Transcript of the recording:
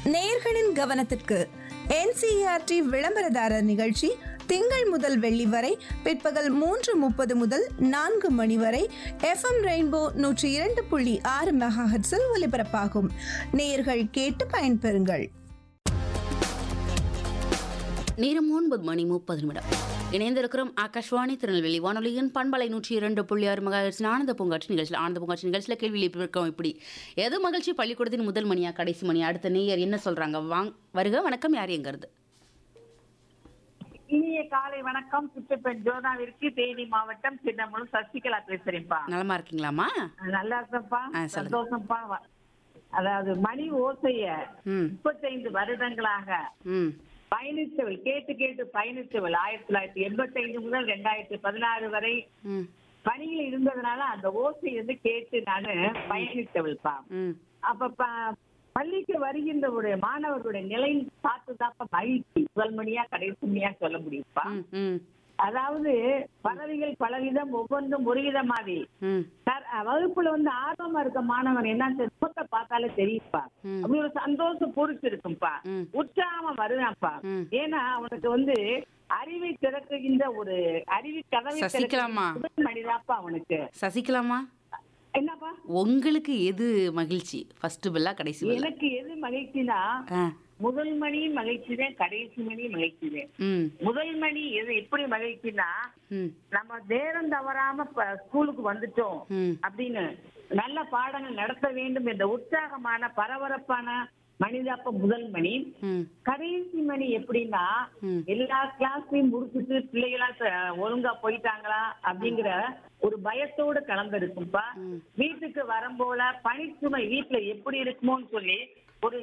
நேயர்களின் கவனத்திற்கு என்சிஆர்டி விளம்பரதாரர் நிகழ்ச்சி திங்கள் முதல் வெள்ளி வரை பிற்பகல் மூன்று முப்பது முதல் நான்கு மணி வரை எஃப்எம் ரெயின்போ நூற்றி இரண்டு புள்ளி ஆறு மெகாஹெட்ஸில் ஒலிபரப்பாகும் நேயர்கள் கேட்டு பயன்பெறுங்கள் நேரம் ஒன்பது மணி முப்பது நிமிடம் இணைந்திருக்கிறோம் ஆகாஷ்வாணி திருநெல்வேலி வானொலியின் பண்பலை நூற்றி இரண்டு புள்ளி ஆறு மகாஹெர்ட்ஸ் ஆனந்த பூங்காட்சி நிகழ்ச்சியில் ஆனந்த பூங்காட்சி நிகழ்ச்சியில் கேள்வி எழுப்பியிருக்கோம் இப்படி எது மகிழ்ச்சி பள்ளிக்கூடத்தின் முதல் மணியா கடைசி மணியா அடுத்த நேயர் என்ன சொல்றாங்க வாங் வருக வணக்கம் யார் எங்கிறது இனிய காலை வணக்கம் சுற்றுப்பெண் ஜோதாவிற்கு தேனி மாவட்டம் சின்னமுழு சசிகலா பேசுறேன்ப்பா நலமா இருக்கீங்களாமா நல்லா இருக்கேன்ப்பா ஆ, சொல்லுங்க. சந்தோஷம்ப்பா வ- அதாவது மணி ஓசைய ம் முப்பத்தைந்து வருடங்களாக ம் பயணித்தவள் கேட்டு கேட்டு பயணித்தவள் ஆயிரத்தி தொள்ளாயிரத்தி எண்பத்தி ஐந்து முதல் ரெண்டாயிரத்தி பதினாறு வரை ம் பணியில் இருந்ததுனால அந்த ஓசை வந்து கேட்டு நானு பயணித்தவள்ப்பா ம் அப்ப ப- பள்ளிக்கு வருகின்ற ஒரு மாணவர்களுடைய நிலை பார்த்துதாப்பா மகிழ்ச்சி முதல் மணியா கடைசி மணியா சொல்ல முடியும்ப்பா ம் ம் அதாவது பறவைகள் பலவிதம் ஒவ்வொன்றும் ஒரு விதமாதி ம் சார் வகுப்புல வந்து ஆர்வமா இருக்க மாணவன் என்ன முகத்தை பார்த்தாலே தெரியுப்பா ம். அப்படி ஒரு சந்தோஷம் பூரிச்சு இருக்கும்பா ம். உற்சாகமா வருவான்ப்பா ம். ஏன்னா அவனுக்கு வந்து அறிவை திறக்குகின்ற ஒரு அறிவு கதவை சசிகலாம்மா. திறக்குகின்ற மனிதாப்பா அவனுக்கு சசிகலாமா என்னப்பா உங்களுக்கு எது மகிழ்ச்சி ஃபர்ஸ்ட் பில்லா கடைசி பில்லா எனக்கு எது மகிழ்ச்சினா ஆ முதல் மணி மகிழ்ச்சிதான் கடைசி மணி மகிழ்ச்சிதான் ம் முதல் மணி எது எப்படி மகிழ்ச்சினா ம் நம்ம நேரம் தவறாம ப- ஸ்கூலுக்கு வந்துட்டோம் ம் அப்படின்னு நல்ல பாடங்கள் நடத்த வேண்டும் என்ற உற்சாகமான பரபரப்பான மனிதாப்ப முதல் மணி ம் கடைசி மணி எப்படின்னா ம். எல்லா கிளாஸையும் முடிச்சுட்டு பிள்ளைகளா ச- ஒழுங்கா போயிட்டாங்களா அப்படிங்கிற ஒரு பயத்தோடு கலந்து இருக்கும்பா ம். வீட்டுக்கு வரும்போல பணிச்சுமை வீட்டுல எப்படி இருக்குமோன்னு சொல்லி ஒரு